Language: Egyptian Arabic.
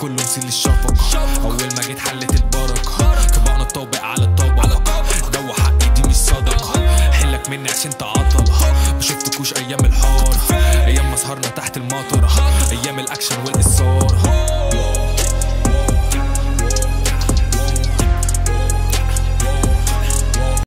كله نسيل الشفقة اول ما جيت حلت البركة طبقنا الطابق على الطبق جو حقي دي مش صدقة حلك مني عشان تعطل ما شفتكوش ايام الحار ايام ما سهرنا تحت المطر ايام الاكشن والاصرار